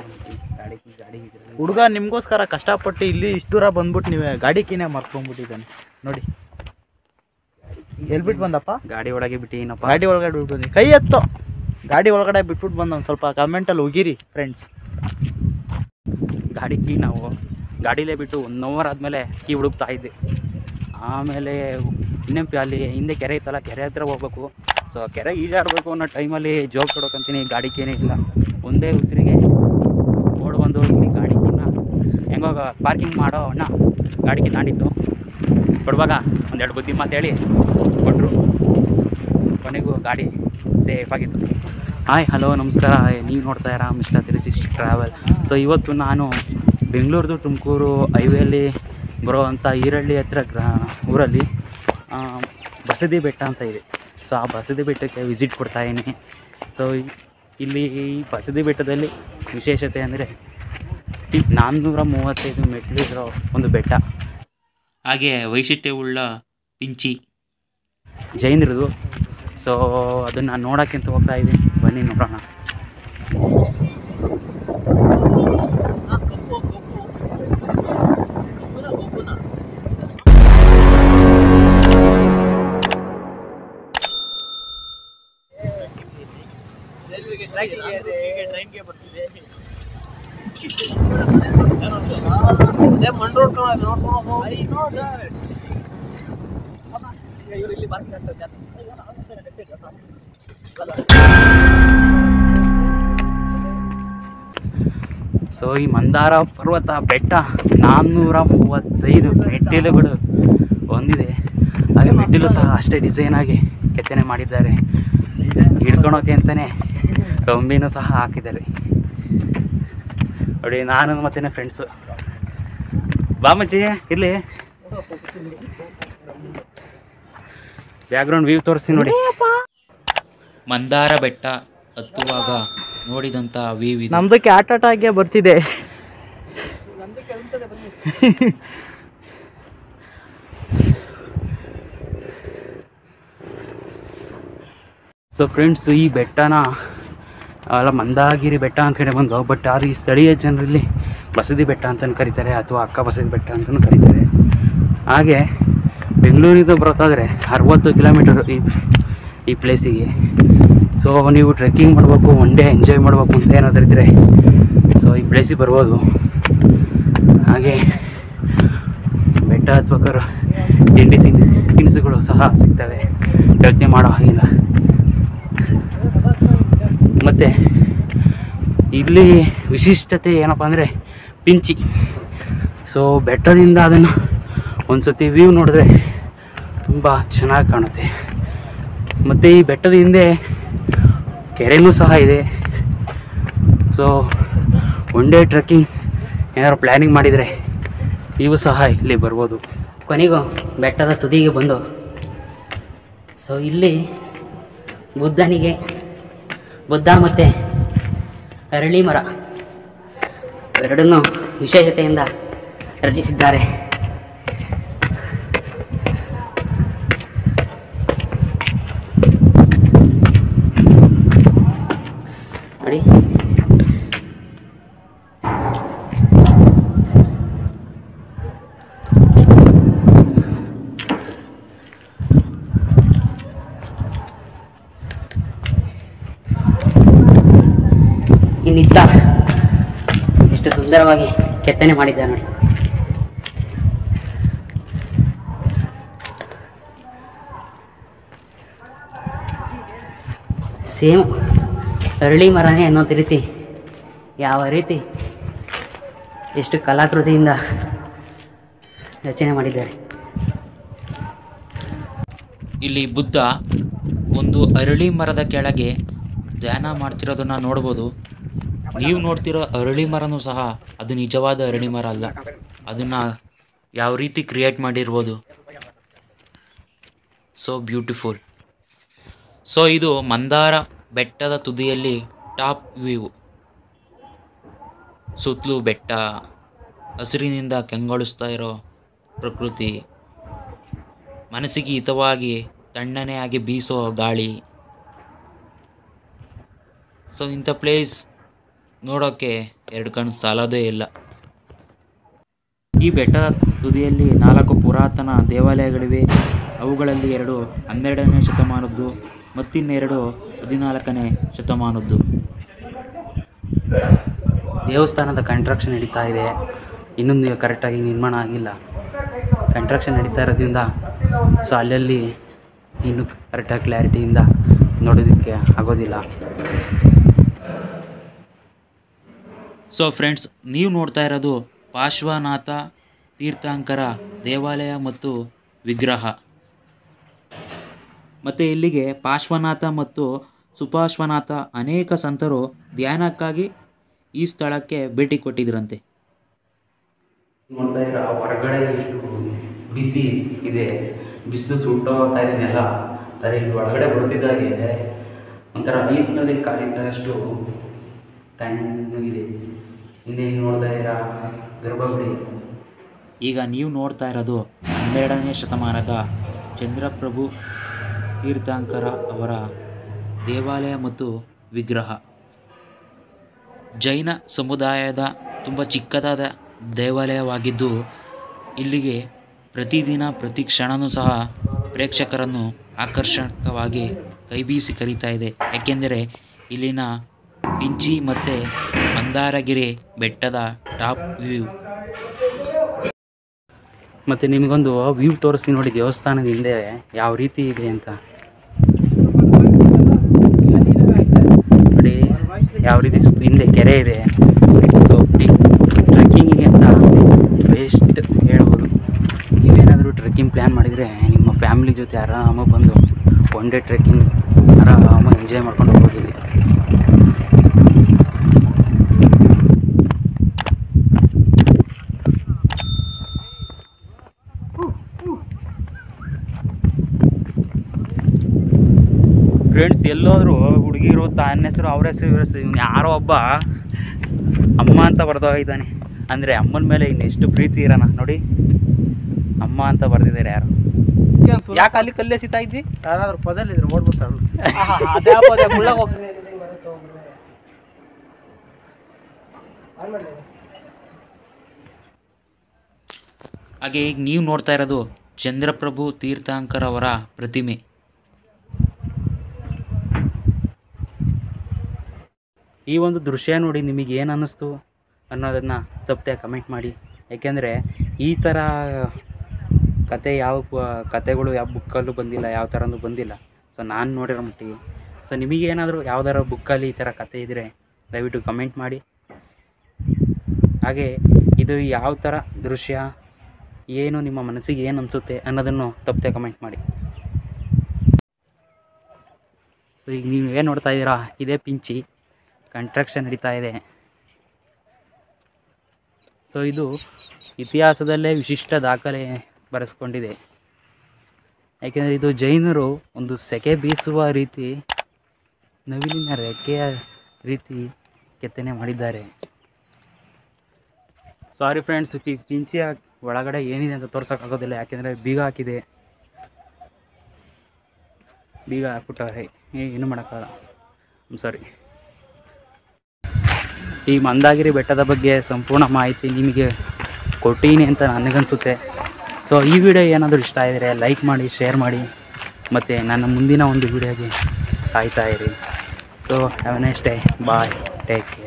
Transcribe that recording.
ಗಾಡಿ ಗಾಡಿ ಹುಡುಗ ನಿಮಗೋಸ್ಕರ ಕಷ್ಟಪಟ್ಟು ಇಲ್ಲಿ ಇಷ್ಟು ದೂರ ಬಂದ್ಬಿಟ್ಟು ನೀವೇ ಗಾಡಿ ಕೀನೇ ಮರ್ಕೊಂಡ್ಬಿಟ್ಟಿದ್ದಾನೆ ನೋಡಿ ಎಲ್ಬಿಟ್ಟು ಬಂದಪ್ಪ ಗಾಡಿ ಒಳಗೆ ಬಿಟ್ಟಿನಪ್ಪ ಗಾಡಿ ಒಳಗಡೆ ಬಿಟ್ಟು ಬಂದಿ ಕೈ ಎತ್ತೋ ಗಾಡಿ ಒಳಗಡೆ ಬಿಟ್ಬಿಟ್ಟು ಬಂದ ಒಂದು ಸ್ವಲ್ಪ ಕಮೆಂಟಲ್ಲಿ ಹೋಗಿರಿ ಫ್ರೆಂಡ್ಸ್ ಗಾಡಿ ಕೀ ನಾವು ಗಾಡಿಲೇ ಬಿಟ್ಟು ಒನ್ ಅವರ್ ಆದಮೇಲೆ ಕೀ ಹುಡುಕ್ತಾ ಇದ್ದೆ ಆಮೇಲೆ ಇನ್ನೇನು ಅಲ್ಲಿ ಹಿಂದೆ ಕೆರೆ ಇತ್ತಲ್ಲ ಕೆರೆ ಹತ್ರ ಹೋಗ್ಬೇಕು ಸೊ ಕೆರೆ ಈಜಾಡಬೇಕು ಅನ್ನೋ ಟೈಮಲ್ಲಿ ಜೋಗ್ ಕೊಡೋಕಂತೀನಿ ಗಾಡಿ ಕೀನೇ ಇಲ್ಲ ಒಂದೇ ಉಸಿರಿಗೆ ಓಡ್ ಬಂದು ಇಲ್ಲಿ ಗಾಡಿ ಕೀನ ಹೆಂಗೋ ಪಾರ್ಕಿಂಗ್ ಮಾಡೋ ಅಣ್ಣ ಗಾಡಿ ಕೀ ತಾಂಡಿತ್ತು ಕೊಡುವಾಗ ಒಂದೆರಡು ಬುದ್ಧಿ ಮಾತು ಹೇಳಿ ಕೊಟ್ಟರು ಕೊನೆಗೂ ಗಾಡಿ ಸೇಫ್ ಆಗಿತ್ತು ಹಾಯ್ ಹಲೋ ನಮಸ್ಕಾರ ನೀವು ನೋಡ್ತಾ ಇರಾ mister three sixty travel so ಇವತ್ತು ನಾನು ಬೆಂಗಳೂರ್ದು ತುಮಕೂರು ಹೈವೇಲಿ ಬರೋವಂಥ ಈರಳ್ಳಿ ಹತ್ರ ಗ್ರಾ ಊರಲ್ಲಿ ಆ, ಬಸದಿ ಬೆಟ್ಟ ಅಂತ ಇದೆ ಸೊ ಆ ಬಸದಿ ಬೆಟ್ಟಕ್ಕೆ ವಿಸಿಟ್ ಕೊಡ್ತಾ ಇದ್ದೀನಿ ಸೊ ಇಲ್ಲಿ ಈ ಬಸದಿ ಬೆಟ್ಟದಲ್ಲಿ ವಿಶೇಷತೆ ಅಂದರೆ ನಾನ್ನೂರ ಮೂವತ್ತೈದು ಮೆಟ್ಲಿರೋ ಒಂದು ಬೆಟ್ಟ ಹಾಗೆ ವೈಶಿಷ್ಟ್ಯವುಳ್ಳ ಪಿಂಚಿ ಜೈನರದು ಸೊ ಅದನ್ನು ನೋಡೋಕ್ಕಿಂತ ಹೋಗ್ತಾ ಇದ್ದೀನಿ ಬನ್ನಿ ನೋಡೋಣ ಸೊ ಈ ಮಂದಾರ ಪರ್ವತ ಬೆಟ್ಟ ನಾನ್ನೂರ ಮೂವತ್ತೈದು ಮೆಟ್ಟಿಲುಗಳು ಹೊಂದಿದೆ ಹಾಗೆ ಮೆಟ್ಟಿಲು ಸಹ ಅಷ್ಟೇ ಡಿಸೈನ್ ಆಗಿ ಕೆತ್ತನೆ ಮಾಡಿದ್ದಾರೆ ಹಿಡ್ಕೊಳೋಕೆ ಅಂತಲೇ ಕಂಬಿನೂ ಸಹ ಹಾಕಿದ್ದಾರೆ ನೋಡಿ ನಾನು ಮತ್ತು ಫ್ರೆಂಡ್ಸು ಬಾಮಚ್ಚಿ ಇರಲಿ ಬ್ಯಾಕ್ಗ್ರೌಂಡ್ ವ್ಯೂ ತೋರಿಸಿ ನೋಡಿ ಮಂದಾರ ಬೆಟ್ಟ ಹತ್ತುವಾಗ ನೋಡಿದಂಥ ವ್ಯೂ ಇದು ನಮ್ದಕ್ಕೆ ಆಟ ಆಟಾಗೆ ಬರ್ತಿದೆ ಸೊ ಫ್ರೆಂಡ್ಸ್ ಈ ಬೆಟ್ಟನ ಅಲ್ಲ ಮಂದಾಗಿರಿ ಬೆಟ್ಟ ಅಂತ ಕಡೆ ಬಂದು ಬಟ್ ಆದ್ರೆ ಈ ಸ್ಥಳೀಯ ಜನರಲ್ಲಿ ಬಸದಿ ಬೆಟ್ಟ ಅಂತಲೂ ಕರೀತಾರೆ ಅಥವಾ ಅಕ್ಕ ಬಸದಿ ಬೆಟ್ಟ ಅಂತಲೂ ಕರೀತಾರೆ ಹಾಗೆ ಬೆಂಗಳೂರಿಂದ ಬರೋದಾದರೆ ಅರವತ್ತು ಕಿಲೋಮೀಟರ್ ಈ ಈ ಪ್ಲೇಸಿಗೆ ಸೊ ನೀವು ಟ್ರೆಕ್ಕಿಂಗ್ ಮಾಡಬೇಕು ಒನ್ ಡೇ ಎಂಜಾಯ್ ಮಾಡಬೇಕು ಅಂತ ಏನಾದರೂ ಇದ್ದರೆ ಸೊ ಈ ಪ್ಲೇಸಿಗೆ ಬರ್ಬೋದು ಹಾಗೆ ಬೆಟ್ಟ ಹತ್ಬೇಕಾದ್ರೆ ತಿಂಡಿ ತಿನ್ ತಿನಿಸುಗಳು ಸಹ ಸಿಗ್ತವೆ ಯೋಚನೆ ಮಾಡೋ ಹಾಗಿಲ್ಲ ಮತ್ತು ಇಲ್ಲಿ ವಿಶಿಷ್ಟತೆ ಏನಪ್ಪ ಅಂದರೆ ಪಿಂಚಿ ಸೊ ಬೆಟ್ಟದಿಂದ ಅದನ್ನು ಒಂದು ಸತಿ ವ್ಯೂ ನೋಡಿದ್ರೆ ತುಂಬ ಚೆನ್ನಾಗಿ ಕಾಣುತ್ತೆ ಮತ್ತು ಈ ಬೆಟ್ಟದ ಹಿಂದೆ ಕೆರೆನೂ ಸಹ ಇದೆ ಸೊ ಒನ್ ಡೇ ಟ್ರೆಕ್ಕಿಂಗ್ ಏನಾದ್ರು ಪ್ಲ್ಯಾನಿಂಗ್ ಮಾಡಿದರೆ ನೀವು ಸಹ ಇಲ್ಲಿ ಬರ್ಬೋದು ಕೊನೆಗೂ ಬೆಟ್ಟದ ತುದಿಗೆ ಬಂದು ಸೊ ಇಲ್ಲಿ ಬುದ್ಧನಿಗೆ ಬುದ್ಧ ಮತ್ತು ಅರಳಿ ಮರ ಎರಡನ್ನೂ ವಿಶೇಷತೆಯಿಂದ ರಚಿಸಿದ್ದಾರೆ ನೋಡಿ ಇನ್ನಿತ್ತ ಎಷ್ಟು ಸುಂದರವಾಗಿ ಕೆತ್ತನೆ ಮಾಡಿದ್ದಾರೆ ನೋಡಿ ಸೇಮ್ ಅರಳಿ ಮರನೇ ಅನ್ನೋದು ರೀತಿ ಯಾವ ರೀತಿ ಎಷ್ಟು ಕಲಾಕೃತಿಯಿಂದ ರಚನೆ ಮಾಡಿದ್ದಾರೆ ಇಲ್ಲಿ ಬುದ್ಧ ಒಂದು ಅರಳಿ ಮರದ ಕೆಳಗೆ ಧ್ಯಾನ ಮಾಡ್ತಿರೋದನ್ನ ನೋಡ್ಬೋದು ನೀವು ನೋಡ್ತಿರೋ ಅರಳಿ ಮರನೂ ಸಹ ಅದು ನಿಜವಾದ ಅರಳಿ ಮರ ಅಲ್ಲ ಅದನ್ನು ಯಾವ ರೀತಿ ಕ್ರಿಯೇಟ್ ಮಾಡಿರ್ಬೋದು ಸೊ ಬ್ಯೂಟಿಫುಲ್ ಸೊ ಇದು ಮಂದಾರ ಬೆಟ್ಟದ ತುದಿಯಲ್ಲಿ ಟಾಪ್ ವ್ಯೂ ಸುತ್ತಲೂ ಬೆಟ್ಟ ಹಸಿರಿನಿಂದ ಕೆಂಗೊಳಿಸ್ತಾ ಇರೋ ಪ್ರಕೃತಿ ಮನಸ್ಸಿಗೆ ಹಿತವಾಗಿ ತಣ್ಣನೆ ಆಗಿ ಬೀಸೋ ಗಾಳಿ ಸೊ ಇಂಥ ಪ್ಲೇಸ್ ನೋಡೋಕ್ಕೆ ಎರಡು ಕಣ್ಣು ಸಾಲೋದೇ ಇಲ್ಲ ಈ ಬೆಟ್ಟದ ತುದಿಯಲ್ಲಿ ನಾಲ್ಕು ಪುರಾತನ ದೇವಾಲಯಗಳಿವೆ ಅವುಗಳಲ್ಲಿ ಎರಡು ಹನ್ನೆರಡನೇ ಶತಮಾನದ್ದು ಮತ್ತಿನ್ನೆರಡು ಹದಿನಾಲ್ಕನೇ ಶತಮಾನದ್ದು ದೇವಸ್ಥಾನದ ಕಂಟ್ರಕ್ಷನ್ ನಡೀತಾ ಇದೆ ಇನ್ನೊಂದು ಕರೆಕ್ಟಾಗಿ ನಿರ್ಮಾಣ ಆಗಿಲ್ಲ ಕಂಟ್ರಕ್ಷನ್ ನಡೀತಾ ಇರೋದ್ರಿಂದ ಸೊ ಅಲ್ಲಲ್ಲಿ ಇನ್ನೂ ಕರೆಕ್ಟಾಗಿ ಕ್ಲಾರಿಟಿಯಿಂದ ನೋಡೋದಕ್ಕೆ ಆಗೋದಿಲ್ಲ ಸೊ ಫ್ರೆಂಡ್ಸ್ ನೀವು ನೋಡ್ತಾ ಇರೋದು ಪಾರ್ಶ್ವನಾಥ ತೀರ್ಥಂಕರ ದೇವಾಲಯ ಮತ್ತು ವಿಗ್ರಹ ಮತ್ತು ಇಲ್ಲಿಗೆ ಪಾರ್ಶ್ವನಾಥ ಮತ್ತು ಸುಪಾರ್ಶ್ವನಾಥ ಅನೇಕ ಸಂತರು ಧ್ಯಾನಕ್ಕಾಗಿ ಈ ಸ್ಥಳಕ್ಕೆ ಭೇಟಿ ಕೊಟ್ಟಿದ್ರಂತೆ ನೋಡ್ತಾ ಇರೋ ಹೊರಗಡೆ ಎಷ್ಟು ಬಿಸಿ ಇದೆ ಬಿಸಿಲು ಸುಟ್ಟೋಗ್ತಾ ಇದೆ ನೆಲ ಆದರೆ ಇಲ್ಲಿ ಒಳಗಡೆ ಬರ್ತಿದ್ದಾಗೆ ಒಂಥರ ಐಸ್ನಲ್ಲಿ ಕಾಲಿಟ್ಟಷ್ಟು ತಣ್ಣಗಿದೆ ಹಿಂದೆ ನೀವು ನೋಡ್ತಾ ಇರೋ ಗರ್ಭಗುಡಿ ಈಗ ನೀವು ನೋಡ್ತಾ ಇರೋದು ಹನ್ನೆರಡನೇ ಶತಮಾನದ ಚಂದ್ರಪ್ರಭು ತೀರ್ಥಂಕರ ಅವರ ದೇವಾಲಯ ಮತ್ತು ವಿಗ್ರಹ ಜೈನ ಸಮುದಾಯದ ತುಂಬ ಚಿಕ್ಕದಾದ ದೇವಾಲಯವಾಗಿದ್ದು ಇಲ್ಲಿಗೆ ಪ್ರತಿದಿನ ಪ್ರತಿ ಕ್ಷಣವೂ ಸಹ ಪ್ರೇಕ್ಷಕರನ್ನು ಆಕರ್ಷಕವಾಗಿ ಕೈಬೀಸಿ ಕರೀತಾ ಇದೆ ಏಕೆಂದರೆ ಇಲ್ಲಿನ ಪಿಂಚಿ ಮತ್ತು ಮಂದಾರಗಿರಿ ಬೆಟ್ಟದ ಟಾಪ್ ವ್ಯೂ ಮತ್ತು ನಿಮಗೊಂದು ವ್ಯೂ ತೋರಿಸ್ತೀನಿ ನೋಡಿ ದೇವಸ್ಥಾನದ ಹಿಂದೆ ಯಾವ ರೀತಿ ಇದೆ ಅಂತ ನೋಡಿ ಯಾವ ರೀತಿ ಸುತ್ತ ಹಿಂದೆ ಕೆರೆ ಇದೆ ಸೊ ಟ್ರೆಕ್ಕಿಂಗಿಗೆ ಅಂತ ಬೆಸ್ಟ್ ಹೇಳ್ಬೋದು ನೀವೇನಾದರೂ ಟ್ರೆಕ್ಕಿಂಗ್ ಪ್ಲ್ಯಾನ್ ಮಾಡಿದರೆ ನಿಮ್ಮ ಫ್ಯಾಮಿಲಿ ಜೊತೆ ಆರಾಮಾಗಿ ಬಂದು ಒನ್ ಡೇ ಟ್ರೆಕ್ಕಿಂಗ್ ಆರಾಮಾಗಿ ಎಂಜಾಯ್ ಮಾಡ್ಕೊಂಡು ಹೋಗ್ಬೋದು ಇಲ್ಲಿ ಫ್ರೆಂಡ್ಸ್ ಎಲ್ಲೋದ್ರು ಹುಡುಗಿರು ತನ್ನ ಹೆಸರು ಅವ್ರ ಹೆಸರು ಇವ್ರ ಹೆಸರು ಇವ್ನು ಯಾರೋ ಒಬ್ಬ ಅಮ್ಮ ಅಂತ ಬರ್ದೋಗಿದ್ದಾನೆ ಅಂದರೆ ಅಮ್ಮನ ಮೇಲೆ ಇನ್ನೆಷ್ಟು ಪ್ರೀತಿ ಇರೋಣ ನೋಡಿ ಅಮ್ಮ ಅಂತ ಬರ್ದಿದ್ದಾರೆ ಯಾರು ಯಾಕೆ ಅಲ್ಲಿ ಕಲ್ಲೇ ಸಿತಾ ಇದ್ದಿ ಯಾರಾದ್ರೂ ಪದಲ್ಲಿದ್ರೆ ಓಡ್ಬಿಡ್ತಾಳು ಹಾಗೆ ಈಗ ನೀವು ನೋಡ್ತಾ ಇರೋದು ಚಂದ್ರಪ್ರಭು ತೀರ್ಥಂಕರ್ ಅವರ ಪ್ರತಿಮೆ ಈ ಒಂದು ದೃಶ್ಯ ನೋಡಿ ನಿಮಗೆ ಏನು ಅನ್ನಿಸ್ತು ಅನ್ನೋದನ್ನು ತಪ್ಪದೆ ಕಮೆಂಟ್ ಮಾಡಿ ಯಾಕೆಂದರೆ ಈ ಥರ ಕತೆ ಯಾವ ಪ- ಕತೆಗಳು ಯಾವ ಬುಕ್ಕಲ್ಲೂ ಬಂದಿಲ್ಲ ಯಾವ ಥರನೂ ಬಂದಿಲ್ಲ ಸೊ ನಾನು ನೋಡಿರೋ ಮಟ್ಟಿಗೆ ಸೊ ನಿಮಗೇನಾದರೂ ಯಾವ್ದಾರ ಬುಕ್ಕಲ್ಲಿ ಈ ಥರ ಕತೆ ಇದ್ದರೆ ದಯವಿಟ್ಟು ಕಮೆಂಟ್ ಮಾಡಿ ಹಾಗೆ ಇದು ಯಾವ ಥರ ದೃಶ್ಯ ಏನು ನಿಮ್ಮ ಮನಸ್ಸಿಗೆ ಏನು ಅನಿಸುತ್ತೆ ಅನ್ನೋದನ್ನು ತಪ್ಪದೆ ಕಮೆಂಟ್ ಮಾಡಿ ಸೊ ಈಗ ನೀವು ಏನು ನೋಡ್ತಾ ಇದ್ದೀರಾ ಇದೇ ಪಿಂಚಿ ಕಂಟ್ರಕ್ಷನ್ ನಡೀತಾ ಇದೆ ಸೊ ಇದು ಇತಿಹಾಸದಲ್ಲೇ ವಿಶಿಷ್ಟ ದಾಖಲೆ ಬರೆಸ್ಕೊಂಡಿದೆ ಯಾಕೆಂದರೆ ಇದು ಜೈನರು ಒಂದು ಸೆಕೆ ಬೀಸುವ ರೀತಿ ನವಿಲಿನ ರೆಕ್ಕೆಯ ರೀತಿ ಕೆತ್ತನೆ ಮಾಡಿದ್ದಾರೆ ಸಾರಿ ಫ್ರೆಂಡ್ಸ್ ಈ ಪಿಂಚಿಯ ಒಳಗಡೆ ಏನಿದೆ ಅಂತ ತೋರ್ಸೋಕ್ಕಾಗೋದಿಲ್ಲ ಯಾಕೆಂದರೆ ಬೀಗ ಹಾಕಿದೆ ಬೀಗ ಹಾಕ್ಬಿಟ್ಟವ್ರೆ ಏನು ಮಾಡೋಕ್ಕಾಗಲ್ಲ ಸಾರಿ ಈ ಮಂದಾಗಿರಿ ಬೆಟ್ಟದ ಬಗ್ಗೆ ಸಂಪೂರ್ಣ ಮಾಹಿತಿ ನಿಮಗೆ ಕೊಟ್ಟೀನಿ ಅಂತ ನನಗನ್ಸುತ್ತೆ ಸೊ ಈ ವಿಡಿಯೋ ಏನಾದರೂ ಇಷ್ಟ ಆಗಿದರೆ ಲೈಕ್ ಮಾಡಿ ಶೇರ್ ಮಾಡಿ ಮತ್ತು ನನ್ನ ಮುಂದಿನ ಒಂದು ವಿಡಿಯೋಗೆ ಕಾಯ್ತಾ ಇರಿ so have next day bye take care